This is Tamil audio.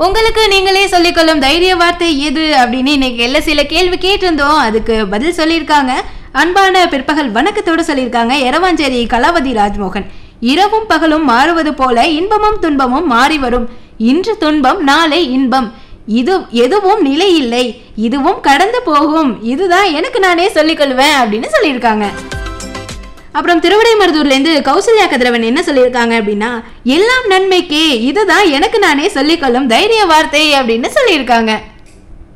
உங்களுக்கு நீங்களே சொல்லிக்கொள்ளும் தைரிய வார்த்தை எது அப்படின்னு இன்னைக்கு எல்லாம் சில கேள்வி கேட்டிருந்தோம் அதுக்கு பதில் சொல்லியிருக்காங்க அன்பான பிற்பகல் வணக்கத்தோடு சொல்லியிருக்காங்க எரவாஞ்சேரி கலாவதி ராஜ்மோகன் இரவும் பகலும் மாறுவது போல இன்பமும் துன்பமும் மாறி வரும் இன்று துன்பம் நாளை இன்பம் இது எதுவும் நிலை இல்லை இதுவும் கடந்து போகும் இதுதான் எனக்கு நானே சொல்லிக்கொள்வேன் அப்படின்னு சொல்லியிருக்காங்க அப்புறம் திருவிடைமருதூர்ல இருந்து கௌசல்யா கதிரவன் என்ன சொல்லியிருக்காங்க அப்படின்னா எல்லாம் நன்மைக்கே இதுதான் எனக்கு நானே சொல்லிக்கொள்ளும் தைரிய வார்த்தை அப்படின்னு சொல்லியிருக்காங்க